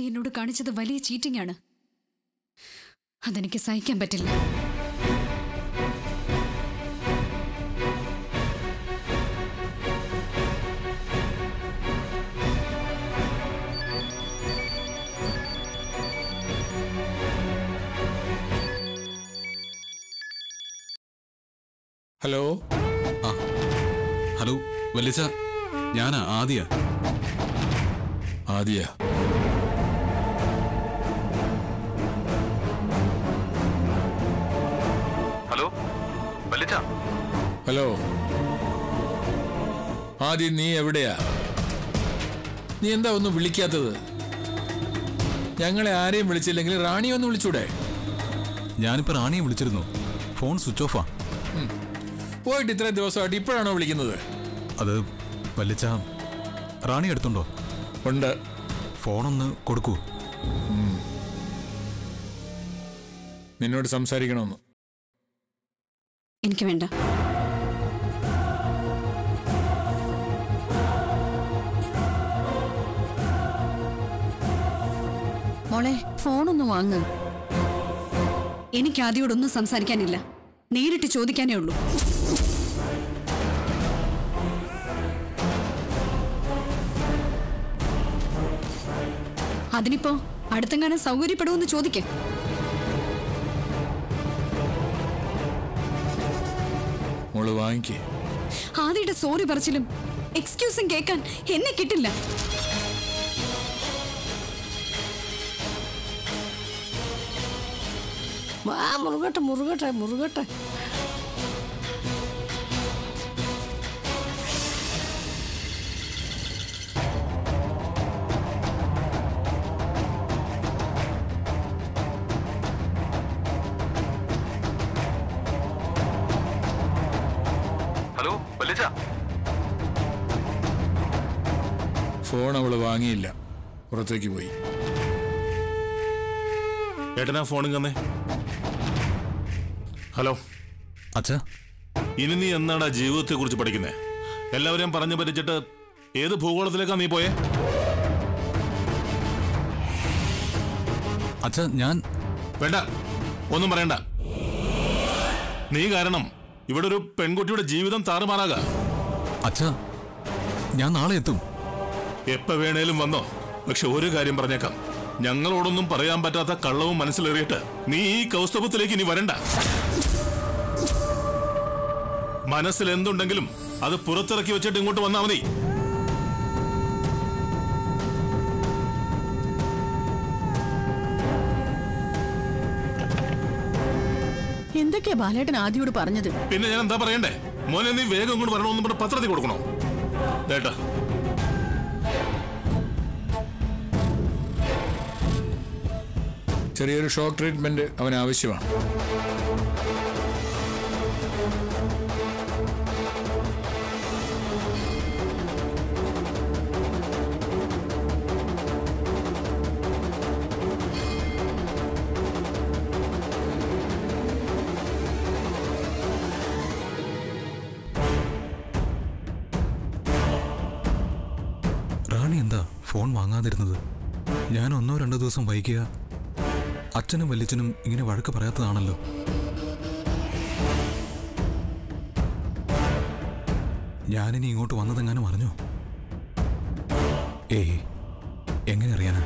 എന്നോട് കാണിച്ചത് വലിയ ചീറ്റിംഗ് ആണ് അതെനിക്ക് സഹിക്കാൻ പറ്റില്ല ഹലോ ആ ഹലോ വല്ലിച്ച ഞാനാ ആദ്യ ആദിയ ഹലോ വല്ലിച്ച ഹലോ ആദ്യം നീ എവിടെയാ നീ എന്താ ഒന്നും വിളിക്കാത്തത് ഞങ്ങളെ ആരെയും വിളിച്ചില്ലെങ്കിൽ റാണി ഒന്ന് വിളിച്ചൂടെ ഞാനിപ്പോ റാണിയെ വിളിച്ചിരുന്നു ഫോൺ സ്വിച്ച് ഓഫാ പോയിട്ട് ഇത്രയും ദിവസമായിട്ട് ഇപ്പോഴാണോ വിളിക്കുന്നത് അത് വല്ലിച്ച റാണി എടുത്തുണ്ടോ ഉണ്ട് ഫോണൊന്ന് കൊടുക്കൂ നിന്നോട് സംസാരിക്കണമെന്ന് എനിക്ക് വേണ്ട മോളെ ഫോണൊന്ന് വാങ്ങ് എനിക്ക് ആദ്യോടൊന്നും സംസാരിക്കാനില്ല നേരിട്ട് ചോദിക്കാനേ ഉള്ളൂ അതിനിപ്പോ അടുത്തെങ്ങാനും സൗകര്യപ്പെടുമെന്ന് ചോദിക്കേ മോള് വാങ്ങിക്കേ ആദിയുടെ സോറി പറച്ചിലും എക്സ്ക്യൂസും കേൾക്കാൻ എന്നെ കിട്ടില്ല ആ മുറുകട്ടെ മുറുകട്ടെ മുറുകട്ടെ ഹലോ വല്ലിച്ച ഫോൺ അവള് വാങ്ങിയില്ല പുറത്തേക്ക് പോയി ഏട്ടനാ ഫോണും തന്നെ ഹലോ അച്ഛാ ഇനി നീ എന്നാടാ ജീവിതത്തെ കുറിച്ച് പഠിക്കുന്നേ എല്ലാവരെയും പറഞ്ഞു പറ്റിച്ചിട്ട് ഏത് ഭൂഗോളത്തിലേക്കാ നീ പോയേ അച്ഛാ ഞാൻ വേണ്ട ഒന്നും പറയണ്ട നീ കാരണം ഇവിടെ ഒരു പെൺകുട്ടിയുടെ ജീവിതം താറുമാറാക അച്ഛാ ഞാൻ നാളെ എത്തും എപ്പ വേണേലും വന്നോ പക്ഷെ ഒരു കാര്യം പറഞ്ഞേക്കാം ഞങ്ങളോടൊന്നും പറയാൻ പറ്റാത്ത കള്ളവും മനസ്സിലേറിയിട്ട് നീ ഈ കൗസ്തവത്തിലേക്ക് ഇനി വരണ്ട മനസ്സിൽ എന്തുണ്ടെങ്കിലും അത് പുറത്തിറക്കി വെച്ചിട്ട് ഇങ്ങോട്ട് വന്നാ മതി എന്തൊക്കെയാ ബാലേട്ടൻ ആദ്യോട് പറഞ്ഞത് പിന്നെ ഞാൻ എന്താ പറയണ്ടേ മോനെ നീ വേഗം ഇങ്ങോട്ട് വരണമെന്ന് പറഞ്ഞ് പത്രത്തിൽ കൊടുക്കണോ ദേട്ടാ ചെറിയൊരു ഷോക്ക് ട്രീറ്റ്മെന്റ് അവന് ആവശ്യമാണ് റാണി എന്താ ഫോൺ വാങ്ങാതിരുന്നത് ഞാൻ ഒന്നോ രണ്ടോ ദിവസം വൈകിയ അച്ഛനും വല്യച്ഛനും ഇങ്ങനെ വഴക്ക് പറയാത്തതാണല്ലോ ഞാനിനി ഇങ്ങോട്ട് വന്നതെങ്ങാനും അറിഞ്ഞോ ഏയ് എങ്ങനെ അറിയാനാ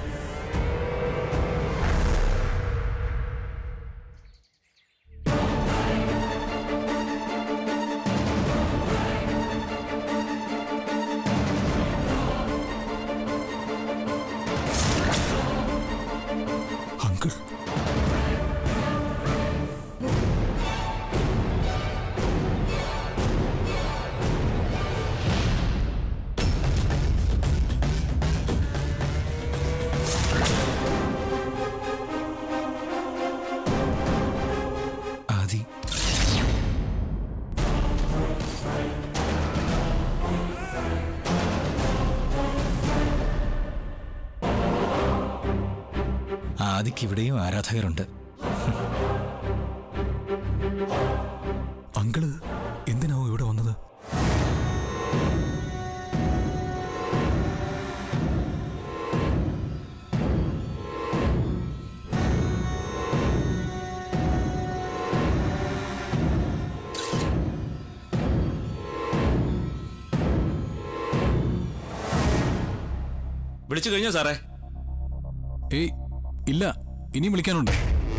അങ്കിൾ ആദി ആദിക്ക് ഇവിടെയും ആരാധകരുണ്ട് അങ്കിള് എന്തിനാവും ഇവിടെ വന്നത് വിളിച്ചു കഴിഞ്ഞോ സാറേ ഏയ് ഇല്ല ഇനിയും വിളിക്കാനുണ്ട്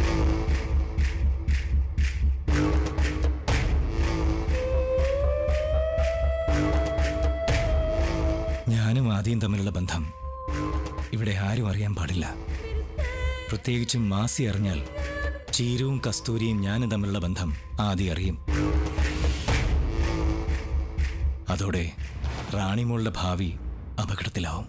ഞാനും ആദ്യം തമ്മിലുള്ള ബന്ധം ഇവിടെ ആരും അറിയാൻ പാടില്ല പ്രത്യേകിച്ചും മാസി അറിഞ്ഞാൽ ചീരുവും കസ്തൂരിയും ഞാനും തമ്മിലുള്ള ബന്ധം ആദ്യം അറിയും അതോടെ റാണിമോളുടെ ഭാവി അപകടത്തിലാവും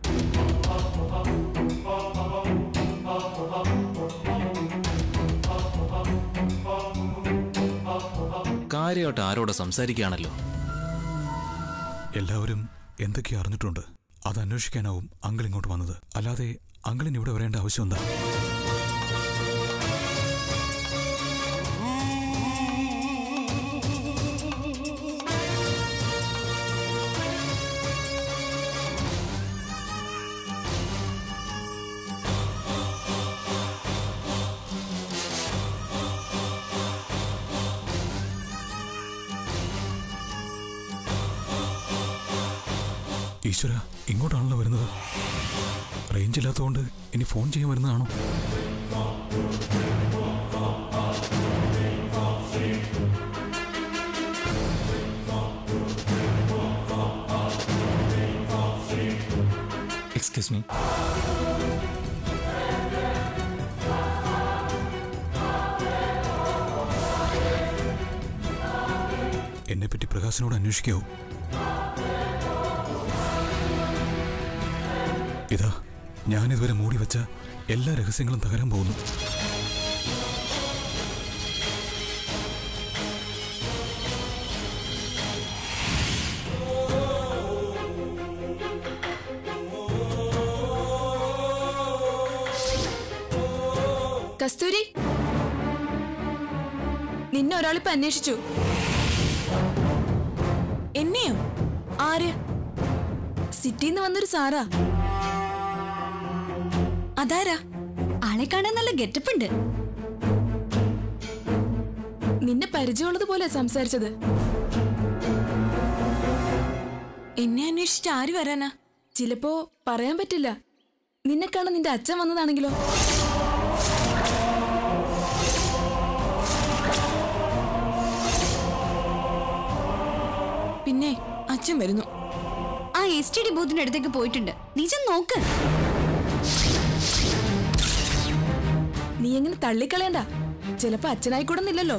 കാര്യമായിട്ട് ആരോട് സംസാരിക്കുകയാണല്ലോ എല്ലാവരും എന്തൊക്കെയോ അറിഞ്ഞിട്ടുണ്ട് അത് അന്വേഷിക്കാനാവും അങ്കിൾ ഇങ്ങോട്ട് വന്നത് അല്ലാതെ അങ്കിളിന് ഇവിടെ വരേണ്ട ആവശ്യം എന്താ ഈശ്വര ഇങ്ങോട്ടാണല്ലോ വരുന്നത് റേഞ്ച് ഇല്ലാത്തതുകൊണ്ട് ഇനി ഫോൺ ചെയ്യാൻ വരുന്നതാണോ എക്സ്ക്യൂസ് മീ എന്നെപ്പറ്റി പ്രകാശനോട് അന്വേഷിക്കാവൂ ഇതാ ഞാനിതുവരെ മൂടി വെച്ച എല്ലാ രഹസ്യങ്ങളും തകരാൻ പോകുന്നു കസ്തൂരി നിന്നെ ഒരാളിപ്പോ അന്വേഷിച്ചു എന്നെയോ ആര് സിറ്റിന്ന് വന്നൊരു സാറാ അതാരാ ആളെ കാണാൻ നല്ല ഗെറ്റപ്പ് ഉണ്ട് നിന്നെ പരിചയമുള്ളത് പോലെ സംസാരിച്ചത് എന്നെ അന്വേഷിച്ച് ആര് വരാനാ ചിലപ്പോ പറയാൻ പറ്റില്ല നിന്നെ കാണാൻ നിന്റെ അച്ഛൻ വന്നതാണെങ്കിലോ പിന്നെ അച്ഛൻ വരുന്നു ആ എസ് ടി ഡി ബൂത്തിന്റെ അടുത്തേക്ക് പോയിട്ടുണ്ട് നീ ചെന്ന് നോക്ക് നീ എങ്ങനെ തള്ളിക്കളയണ്ട ചിലപ്പോ അച്ഛനായിക്കൂടുന്നില്ലല്ലോ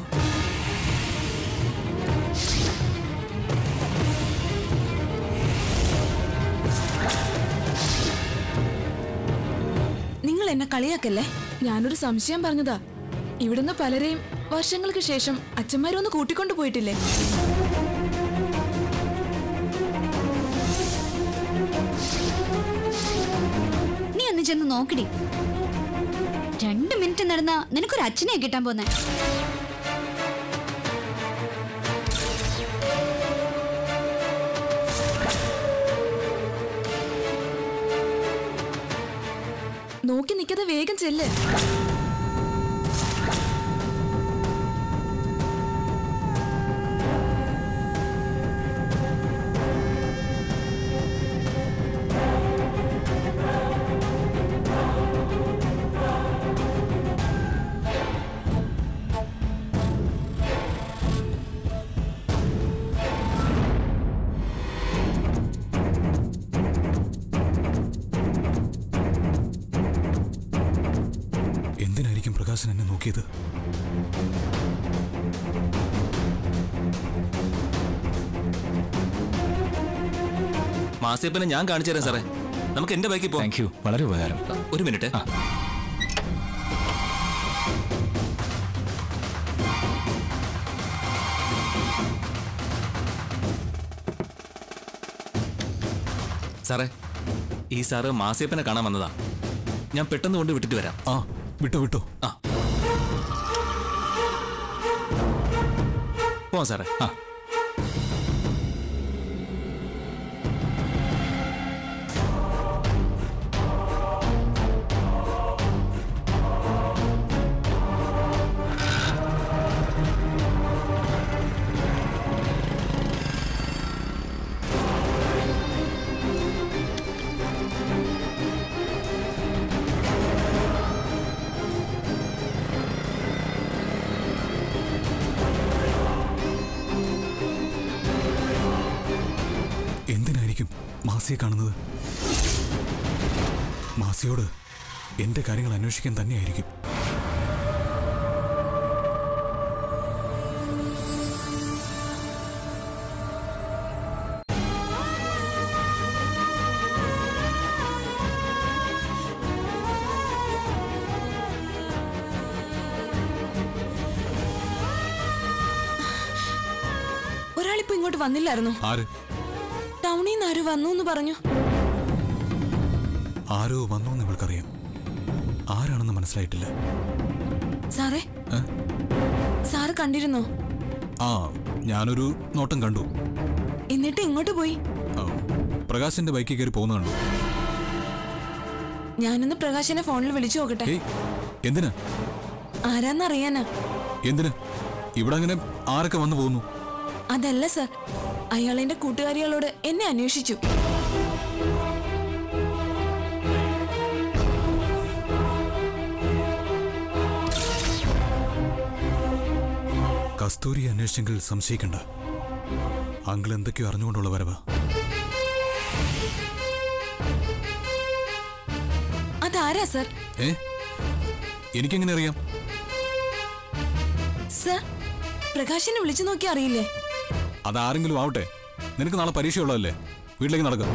നിങ്ങൾ എന്നെ കളിയാക്കല്ലേ ഞാനൊരു സംശയം പറഞ്ഞതാ ഇവിടുന്ന് പലരെയും വർഷങ്ങൾക്ക് ശേഷം അച്ഛന്മാരൊന്ന് കൂട്ടിക്കൊണ്ടു പോയിട്ടില്ലേ നീ ഒന്ന് ചെന്ന് നോക്കടി രണ്ട് മിനിറ്റ് നടന്ന നിനക്കൊരു അച്ഛനെ കിട്ടാൻ പോന്നെ നോക്കി നിൽക്കാതെ വേഗം ചെല്ല് എന്തിനായിരിക്കും പ്രകാശൻ എന്നെ നോക്കിയത് മാസിയപ്പനെ ഞാൻ കാണിച്ചു തരാം സാറേ നമുക്ക് എന്റെ ബൈക്കിൽ പോകാം താങ്ക് യു വളരെ ഉപകാരം ഒരു മിനിറ്റ് ആ. സാറേ ഈ സാറ് മാസിയപ്പനെ കാണാൻ വന്നതാ ഞാൻ പെട്ടെന്ന് കൊണ്ട് വിട്ടിട്ട് വരാം ആ വിട്ടോ വിട്ടോ ആ പോവാം സാറേ ആ മാസിയെ കാണുന്നത് മാസിയോട് എന്റെ കാര്യങ്ങൾ അന്വേഷിക്കാൻ തന്നെയായിരിക്കും ഒരാളിപ്പോ ഇങ്ങോട്ട് വന്നില്ലായിരുന്നു ആര് ടൗണിൽ നിന്ന് ആര് വന്നു എന്ന് പറഞ്ഞു ആരോ വന്നു എന്ന് ഇവൾക്കറിയാം ആരാണെന്ന് മനസ്സിലായിട്ടില്ല സാറേ ഏ? സാറ് കണ്ടിരുന്നോ ആ ഞാനൊരു നോട്ടം കണ്ടു എന്നിട്ട് ഇങ്ങോട്ട് പോയി ആ, പ്രകാശിന്റെ ബൈക്കിൽ കയറി പോകുന്ന കണ്ടു ഞാനൊന്ന് പ്രകാശനെ ഫോണിൽ വിളിച്ചു നോക്കട്ടെ ഏയ് എന്തിനാ ആരാന്നറിയാനാ എന്തിന് ഇവിടെ അങ്ങനെ ആരൊക്കെ വന്നു പോകുന്നു അതല്ല സർ അയാൾ എന്റെ കൂട്ടുകാരികളോട് എന്നെ അന്വേഷിച്ചു കസ്തൂരി അന്വേഷിച്ചെങ്കിൽ സംശയിക്കണ്ട അങ്കിൾ എന്തൊക്കെയോ അറിഞ്ഞുകൊണ്ടുള്ള വരവാ അതാരാ സർ ഏ എനിക്കെങ്ങനെ അറിയാം സർ പ്രകാശിനെ വിളിച്ചു നോക്കി അറിയില്ലേ അതാരെങ്കിലും ആവട്ടെ നിനക്ക് നാളെ പരീക്ഷയുള്ളതല്ലേ വീട്ടിലേക്ക് നടക്കാം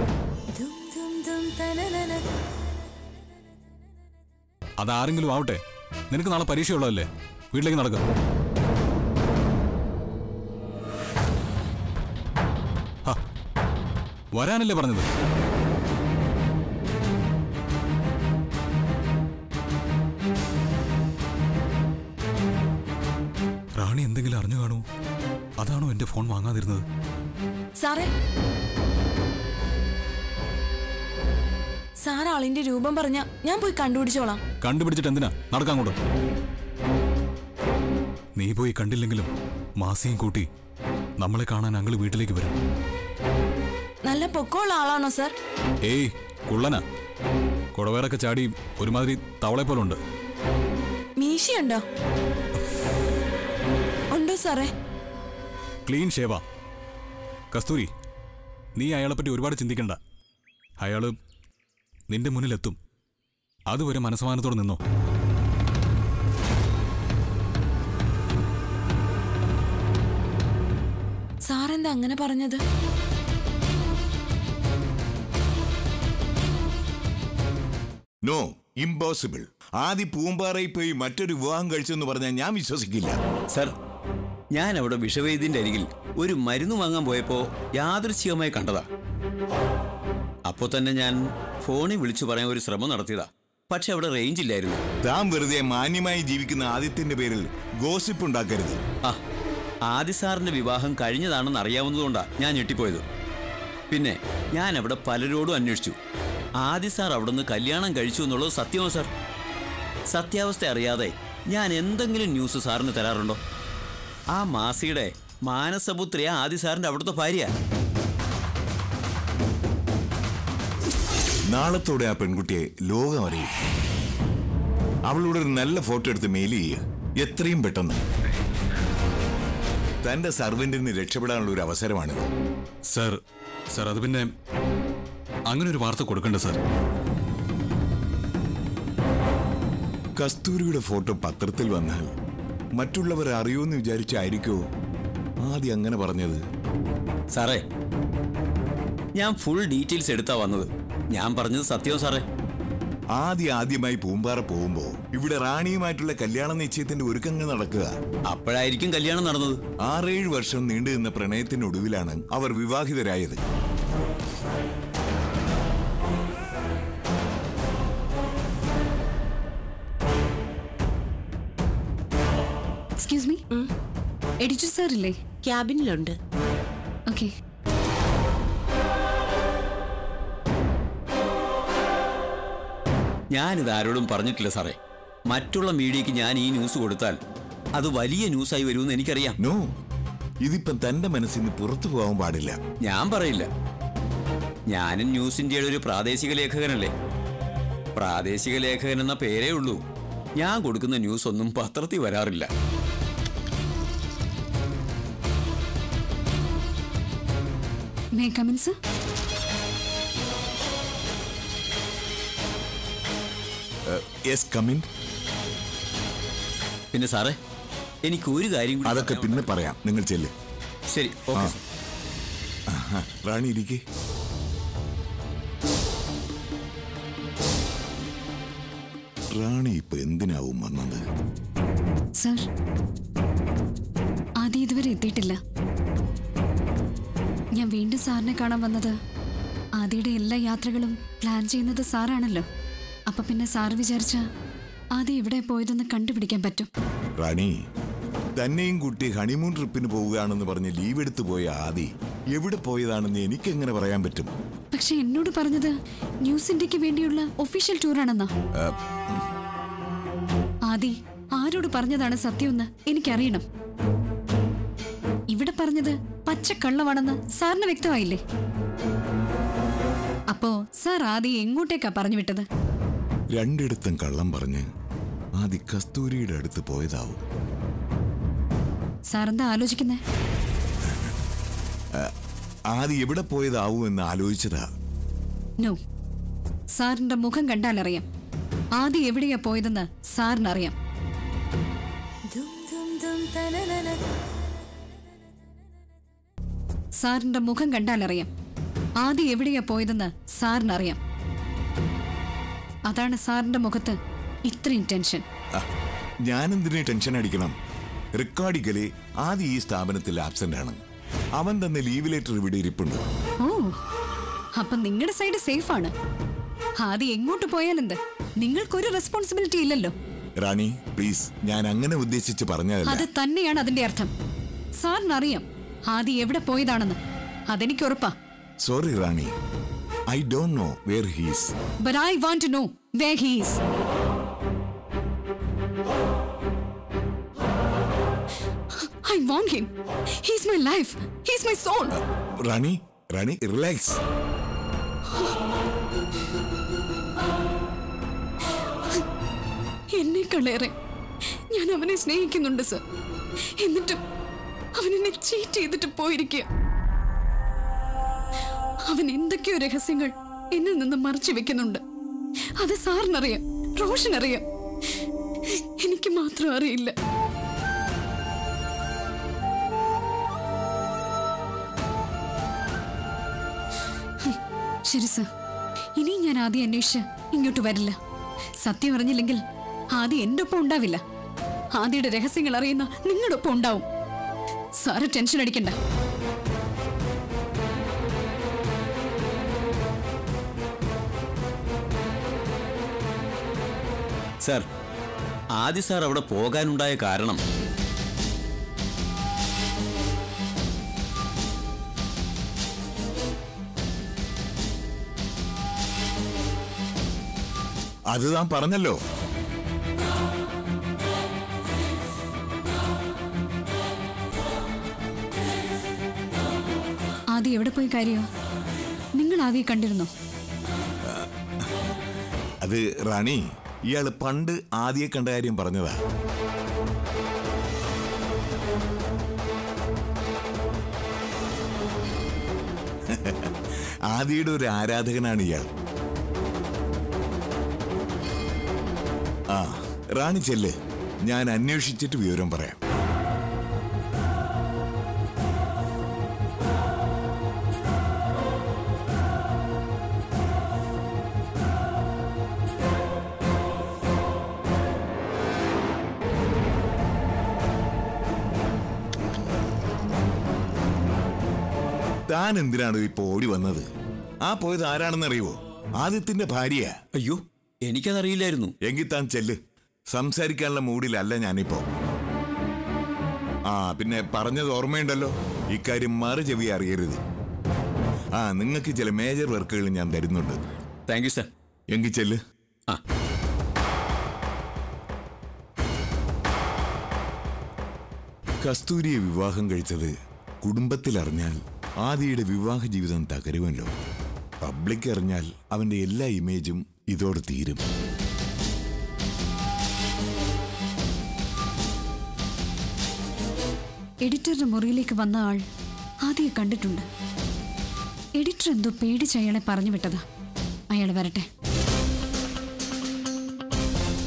അതാരെങ്കിലും ആവട്ടെ നിനക്ക് നാളെ പരീക്ഷയുള്ളതല്ലേ വീട്ടിലേക്ക് നടക്കാം ഹ, വരാനല്ലേ പറഞ്ഞത് റാണി എന്തെങ്കിലും അറിഞ്ഞു കാണൂ അതാണോ എന്റെ ഫോൺ വാങ്ങാതിരുന്നത് സാറേ സാർ ആളിന്റെ രൂപം പറഞ്ഞ ഞാൻ പോയി കണ്ടുപിടിച്ചോളാം കണ്ടുപിടിച്ചിട്ട് എന്തിനാ നടക്കാൻ കൂടെ നീ പോയി കണ്ടില്ലെങ്കിലും മാസിയും കൂട്ടി നമ്മളെ കാണാൻ അങ്ങള് വീട്ടിലേക്ക് വരും നല്ല പൊക്കമുള്ള ആളാണോ സർ ഏയ് കുള്ളനാ കുടവേറൊക്കെ ചാടി ഒരുമാതിരി തവളെ പോലെ ഉണ്ട് മീശയുണ്ടോ ഉണ്ടോ സാറേ ക്ലീൻ ഷേവ കസ്തൂരി നീ അയാളെപ്പറ്റി ഒരുപാട് ചിന്തിക്കണ്ട അയാള് നിന്റെ മുന്നിലെത്തും അതുവരെ മനസ്സമാനത്തോടെ നിന്നോ സാറെന്താ അങ്ങനെ പറഞ്ഞത് നോ ഇമ്പോസിബിൾ ആദ്യ പൂമ്പാറയിൽ പോയി മറ്റൊരു വിവാഹം കഴിച്ചെന്ന് പറഞ്ഞാൽ ഞാൻ വിശ്വസിക്കില്ല സർ ഞാൻ അവിടെ വിഷവേദിന്റെ അരികിൽ ഒരു മരുന്ന് വാങ്ങാൻ പോയപ്പോ യാദൃശ്ചികമായി കണ്ടതാ അപ്പോ തന്നെ ഞാൻ ഫോണിൽ വിളിച്ചു പറയാൻ ഒരു ശ്രമം നടത്തിയതാ പക്ഷെ അവിടെ റേഞ്ച് ഇല്ലായിരുന്നു താൻ വെറുതെ മാന്യമായി ജീവിക്കുന്ന ആദിത്യന്റെ പേരിൽ ഗോസിപ്പ് ഉണ്ടാക്കരുത് ആ ആദി സാറിന്റെ വിവാഹം കഴിഞ്ഞതാണെന്ന് അറിയാവുന്നതുകൊണ്ടാ ഞാൻ ഞെട്ടിപ്പോയത് പിന്നെ ഞാൻ അവിടെ പലരോടും അന്വേഷിച്ചു ആദി സാർ അവിടുന്ന് കല്യാണം കഴിച്ചു എന്നുള്ളത് സത്യമോ സാർ സത്യാവസ്ഥ അറിയാതെ ഞാൻ എന്തെങ്കിലും ന്യൂസ് സാറിന് തരാറുണ്ടോ ആ മാസിയുടെ മാനസപുത്രിയ ആദി സാറിന്റെ അവിടുത്തെ ഭാര്യ നാളത്തോടെ ആ പെൺകുട്ടിയെ ലോകം അറിയും അവളോട് ഒരു നല്ല ഫോട്ടോ എടുത്ത് മെയിൽ ചെയ്യുക എത്രയും പെട്ടെന്ന് തന്റെ സർവന്റിൽ നിന്ന് രക്ഷപ്പെടാനുള്ള ഒരു അവസരമാണിത് സർ സർ അത് പിന്നെ അങ്ങനെ ഒരു വാർത്ത കൊടുക്കണ്ട സർ കസ്തൂരിയുടെ ഫോട്ടോ പത്രത്തിൽ വന്നാൽ മറ്റുള്ളവർ അറിയുമെന്ന് വിചാരിച്ചായിരിക്കോ ആദ്യം അങ്ങനെ പറഞ്ഞത് സാറേ ഞാൻ ഫുൾ ഡീറ്റെയിൽസ് എടുത്താ വന്നത് ഞാൻ പറഞ്ഞത് സത്യവും സാറേ ആദ്യം ആദ്യമായി പൂമ്പാറ പോകുമ്പോ ഇവിടെ റാണിയുമായിട്ടുള്ള കല്യാണ നിശ്ചയത്തിന്റെ ഒരുക്കങ്ങൾ നടക്കുക അപ്പോഴായിരിക്കും കല്യാണം നടന്നത് ആറേഴ് വർഷം നീണ്ടു നിന്ന പ്രണയത്തിനൊടുവിലാണ് അവർ വിവാഹിതരായത് എക്സ്ക്യൂസ് മീ എഡിറ്റർ സാർ ഇല്ലേ ക്യാബിനിലുണ്ട് ഓക്കെ ഞാനിത് ആരോടും പറഞ്ഞിട്ടില്ല സാറേ മറ്റുള്ള മീഡിയക്ക് ഞാൻ ഈ ന്യൂസ് കൊടുത്താൽ അത് വലിയ ന്യൂസായി വരുമെന്ന് എനിക്കറിയാം നോ ഇതിപ്പം തന്റെ മനസ്സിൽ നിന്ന് പുറത്തു പോകാൻ പാടില്ല ഞാൻ പറയില്ല ഞാനും ന്യൂസ് ഇന്ത്യയുടെ ഒരു പ്രാദേശിക ലേഖകനല്ലേ പ്രാദേശിക ലേഖകൻ എന്ന പേരേ ഉള്ളൂ ഞാൻ കൊടുക്കുന്ന ന്യൂസ് ഒന്നും പത്രത്തിൽ വരാറില്ല may come in sir yes come in പിന്നെ സാറേ എനിക്ക് ഒരു കാര്യം കൂടി അതൊക്കെ പിന്നെ പറയാം നിങ്ങൾ ചെല്ല് ശരി ഓക്കെ ആ. ആഹാ, റാണി ഇരിക്കേ റാണി ഇപ്പൊ എന്തിനാവും വന്നത് സർ ആദ്യം ഇതുവരെ എത്തിയിട്ടില്ല ഞാൻ വീണ്ടും സാറിനെ കാണാൻ വന്നത് ആദിയുടെ എല്ലാ യാത്രകളും പ്ലാൻ ചെയ്യുന്നത് സാറാണല്ലോ അപ്പൊ പിന്നെ സാർ വിചാരിച്ച ആദ്യം എവിടെ പോയതെന്ന് കണ്ടുപിടിക്കാൻ പറ്റും റാണി തന്നെയും കുട്ടി ഹണിമൂൺ ട്രിപ്പിന് പോവുകയാണെന്ന് പറഞ്ഞ് ലീവ് എടുത്തു പോയ ആദി എവിടെ പോയതാണെന്ന് എനിക്കെങ്ങനെ പറയാൻ പറ്റും പക്ഷെ എന്നോട് പറഞ്ഞത് ന്യൂസ് ഇന്ത്യക്ക് വേണ്ടിയുള്ള ഒഫീഷ്യൽ ടൂറാണെന്നാ ആ, ആദി ആരോട് പറഞ്ഞതാണ് സത്യമെന്ന് എനിക്കറിയണം ഇവിടെ പറഞ്ഞത് പച്ചക്കള്ളമാണെന്ന് സാറിന് വ്യക്തമായില്ലേ അപ്പോ സാർ ആദി എങ്ങോട്ടേക്കാ പറഞ്ഞു വിട്ടത് രണ്ടിടത്തും കള്ളം പറഞ്ഞ് ആദി കസ്തൂരിയുടെ അടുത്ത് പോയതാവും സാർ എന്താ ആലോചിക്കുന്നേ ആദി എവിടെ പോയതാവും എന്ന് ആലോചിച്ചതാ നോ സാറിന്റെ മുഖം കണ്ടാലറിയാം ആദി എവിടെയാ പോയതെന്ന് സാറിനറിയാം സാറിന്റെ മുഖം കണ്ടാലറിയാം ആദി എവിടെയാ പോയതെന്ന് സാറിനറിയാം അതാണ് സാറിന്റെ മുഖത്ത് ഇത്രയും ടെൻഷൻ ആ, ഞാനെന്തിനെ ടെൻഷൻ അടിക്കണം റെക്കോർഡിക്കലി ആദി ഈ സ്ഥാപനത്തിൽ ആബ്സെന്റ് ആണ് അവൻ തന്നെ ലീവ് ലെറ്റർ ഇവിടെ ഇരിപ്പുണ്ട് ഓ അപ്പൊ നിങ്ങളുടെ സൈഡ് സേഫ് ആണ് ആദി എങ്ങോട്ട് പോയാലെന്ത് നിങ്ങൾക്കൊരു റെസ്പോൺസിബിലിറ്റി ഇല്ലല്ലോ റാണി പ്ലീസ് ഞാൻ അങ്ങനെ ഉദ്ദേശിച്ച് പറഞ്ഞതല്ല അത് തന്നെയാണ് അതിന്റെ അർത്ഥം സാറിനറിയാം ആദി എവിടെ പോയതാണെന്ന് അതെനിക്ക് ഉറപ്പാ sorry Rani I don't know where he's But I want to know where he is. I want him. He's my life. He's my soul. Rani Rani relax എന്നെക്കാളേറെ ഞാൻ അവനെ സ്നേഹിക്കുന്നുണ്ട് സർ എന്നിട്ടും അവൻ എന്നെ ചീറ്റ് ചെയ്തിട്ട് പോയിരിക്കുക അവൻ എന്തൊക്കെയോ രഹസ്യങ്ങൾ എന്നിൽ നിന്ന് മറച്ചു വെക്കുന്നുണ്ട് അത് സാറിനറിയാം റോഷനറിയാം എനിക്ക് മാത്രം അറിയില്ല ഹും, ശരി സർ ഇനിയും ഞാൻ ആദ്യം അന്വേഷിച്ച് ഇങ്ങോട്ട് വരില്ല സത്യം അറിഞ്ഞില്ലെങ്കിൽ ആദ്യം എന്റെ ഒപ്പം ഉണ്ടാവില്ല ആദ്യയുടെ രഹസ്യങ്ങൾ അറിയുന്ന നിങ്ങളുടെ ഒപ്പം ഉണ്ടാവും സാറ് ടെൻഷൻ അടിക്കണ്ട സാർ ആദി സാർ അവിടെ പോകാനുണ്ടായ കാരണം അത് താൻ പറഞ്ഞല്ലോ ആദ്യം എവിടെ പോയി കാര്യോ നിങ്ങൾ ആദ്യം കണ്ടിരുന്നോ അത് റാണി ഇയാള് പണ്ട് ആദ്യ കണ്ട കാര്യം പറഞ്ഞതാ ആദിയുടെ ഒരു ആരാധകനാണ് ഇയാൾ ആ റാണി ചെല്ല് ഞാൻ അന്വേഷിച്ചിട്ട് വിവരം പറയാം താൻ എന്തിനാണ് ഇപ്പൊ ഓടി വന്നത് ആ പോയത് ആരാണെന്ന് അറിയുവോ ആദിത്യന്റെ ഭാര്യ അയ്യോ എനിക്കതറിയില്ലായിരുന്നു എങ്കിൽ താൻ ചെല്ല് സംസാരിക്കാനുള്ള മൂഡിലല്ല ഞാനിപ്പോ ആ പിന്നെ പറഞ്ഞത് ഓർമ്മയുണ്ടല്ലോ ഇക്കാര്യം മറു ചെവി അറിയരുത് ആ നിങ്ങൾക്ക് ചില മേജർ വർക്കുകൾ ഞാൻ തരുന്നുണ്ട് താങ്ക് യു സാർ എങ്കിൽ ചെല്ല് ആ കസ്തൂരിയെ വിവാഹം കഴിച്ചത് കുടുംബത്തിൽ അറിഞ്ഞാൽ ആദിയുടെ വിവാഹ ജീവിതം തകരുമല്ലോ പബ്ലിക് അറിഞ്ഞാൽ അവന്റെ എല്ലാ ഇമേജും ഇതോടെ തീരും എഡിറ്ററുടെ മുറിയിലേക്ക് വന്ന ആൾ ആദ്യം കണ്ടിട്ടുണ്ട് എഡിറ്റർ എന്തോ പേടിച്ച് അയാളെ പറഞ്ഞു വിട്ടതാ അയാൾ വരട്ടെ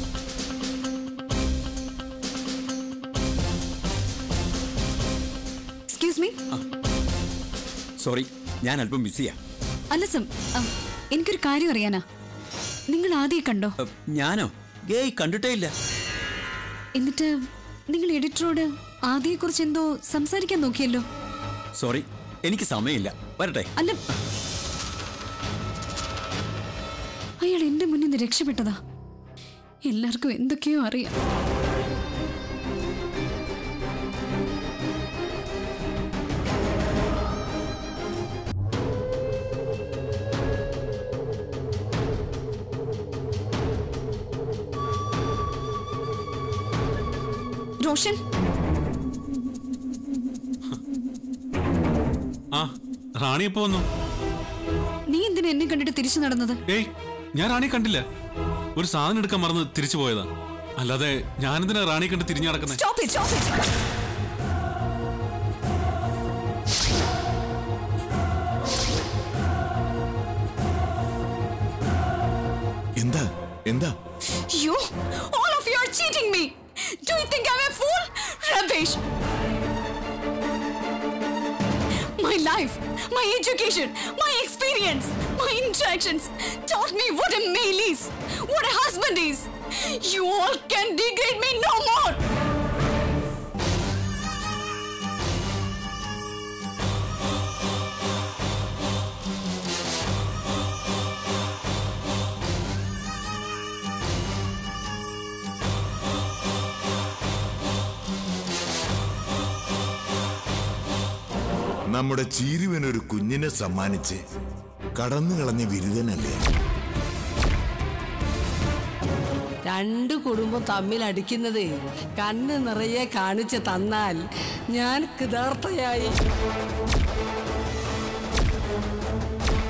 എക്സ്ക്യൂസ് മീ സോറി ഞാൻ അല്പം ബിസിയാ അല്ല സം അം, എനിക്കൊരു കാര്യം അറിയാനാ നിങ്ങൾ ആദ്യം കണ്ടോ അ, ഞാനോ ഗേയ് കണ്ടിട്ടേ ഇല്ല എന്നിട്ട് നിങ്ങൾ എഡിറ്ററോട് ആദ്യയെ കുറിച്ച് എന്തോ സംസാരിക്കാൻ നോക്കിയല്ലോ സോറി എനിക്ക് സമയമില്ല വരട്ടെ അല്ല അയാൾ എന്റെ മുന്നിൽ നിന്ന് രക്ഷപ്പെട്ടതാ എല്ലാവർക്കും എന്തൊക്കെയോ അറിയാം റോഷൻ ആ റാണി എപ്പോ വന്നു നീ എന്തിനാ എന്നെ കണ്ടിട്ട് തിരിച്ചു നടന്നത് ഏയ് ഞാൻ റാണിയെ കണ്ടില്ല ഒരു സാധനം എടുക്കാൻ മറന്ന് തിരിച്ചു പോയതാ അല്ലാതെ ഞാനെന്തിനാ റാണിയെ കണ്ട് തിരിഞ്ഞു നടക്കുന്നത് Stop it, stop it. എന്താ എന്താ You, all of you are cheating me. Do you think I'm a fool? Rubbish. My life, my education, my experience, my interactions taught me what a male is, what a husband is. You all can degrade me no more. നമ്മുടെ ചീരുവിനൊരു കുഞ്ഞിനെ സമ്മാനിച്ച് കടന്നു കളഞ്ഞ ബിരുദനല്ലേ രണ്ട് കുടുംബം തമ്മിൽ അടിക്കുന്നത് കണ്ണ് നിറയെ കാണിച്ച് തന്നാൽ ഞാൻ കൃതാർത്ഥയായി